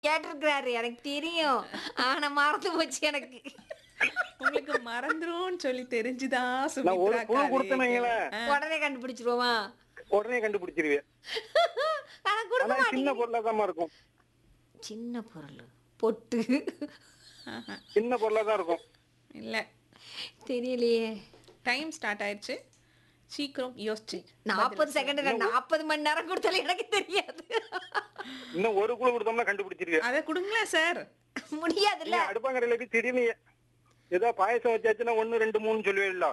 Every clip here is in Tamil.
கேட்டிருக்கிறாரு எனக்கு தெரியும் ஆனா மறந்து போச்சு எனக்கு உங்களுக்கு மறந்துரும்னு சொல்லி தெரிஞ்சுதான் நான் ஒரு சுமித்ரா குழு அக்கா கொடுத்தேன் வைங்களேன். ஆ. உடனே கண்டுபிடிச்சிருவோமா உடனே கண்டுபிடிச்சிருவேன் ஆனா கொடுக்க ஆனா சின்ன மாட்டேங்க பொருளா தான் இருக்கும் சின்ன பொருள் பொட்டு ஆஹா. சின்ன பொருளா தான் இருக்கும் இல்ல தெரியலையே டைம் ஸ்டார்ட் ஆயிடுச்சு சீக்கிரம் யோசிச்சு நாற்பது செகண்ட் நாற்பது மணி நேரம் கொடுத்தாலும் எனக்கு தெரியாது இன்னும் ஒரு குழு கொடுத்தோம்னா கண்டுபிடிச்சிருவேன் அதை கொடுங்களேன் சார் முடியாதுல்ல நீங்க அடுப்பாங்கரையில போய் திடீர்னு ஏதோ பாயசம் வச்சாச்சுன்னா ஒண்ணு ரெண்டு மூணு சொல்லுவேன்ல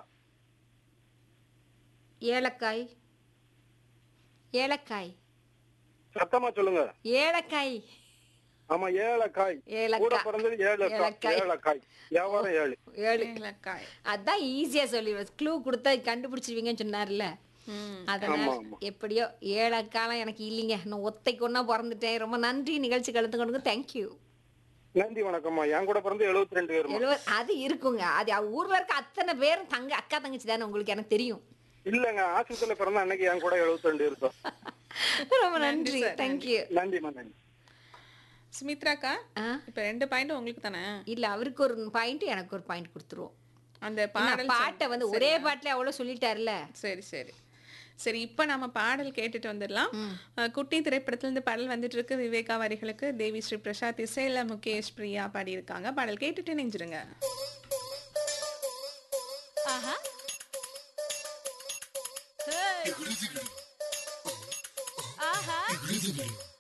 ஏலக்காய் ஏலக்காய் சத்தமா சொல்லுங்க ஏலக்காய் ஆமா ஏலக்காய் ஏலக்காய். கூட பிறந்தது ஏலக்காய் ஏலக்காய். ஏலக்காய் வியாபாரம் ஏழு ஏழு ஏலக்காய் அதான் ஈஸியா சொல்லிடுவேன் க்ளூ கொடுத்தா கண்டுபிடிச்சிருவீங்கன்னு சொன்னார்ல ம். அதனால ஆமா, ஆமா. எப்படியோ ஏழக்காலம் எனக்கு இல்லைங்க நான் ஒத்தைக்கு ஒன்றா பிறந்துட்டேன் ரொம்ப நன்றி நிகழ்ச்சி கலந்து கொண்டு தேங்க்யூ நன்றி வணக்கம்மா என் கூட பிறந்து எழுபத்தி ரெண்டு பேருமா எழுவ அது இருக்குங்க அது அவ ஊர்ல இருக்க அத்தனை பேரும் தங்க அக்கா தங்கச்சி தானே உங்களுக்கு எனக்கு தெரியும் இல்லங்க ஆஸ்பத்திரியில பிறந்த அன்னைக்கு என் கூட எழுபத்தி ரெண்டு இருக்கும் ரொம்ப நன்றி sir, தேங்க்யூ நன்றிம்மா நன்றி சுமித்ராக்கா ஆ இப்ப ரெண்டு பாயிண்ட் உங்களுக்கு தானே இல்ல அவருக்கு ஒரு பாயிண்ட் எனக்கு ஒரு பாயிண்ட் கொடுத்துருவோம் அந்த நான் பாடல் பாட்டை வந்து ஒரே பாட்டுல அவ்வளவு சொல்லிட்டாருல சரி சரி சரி இப்ப நம்ம பாடல் கேட்டுட்டு வந்துடலாம் அஹ், குட்டி திரைப்படத்துல இருந்து பாடல் வந்துட்டு இருக்கு விவேகா வரிகளுக்கு தேவி ஸ்ரீ பிரசாத் இசையில முகேஷ் பிரியா பாடியிருக்காங்க பாடல் கேட்டுட்டு நெஞ்சிருங்க ஆஹா ஆஹா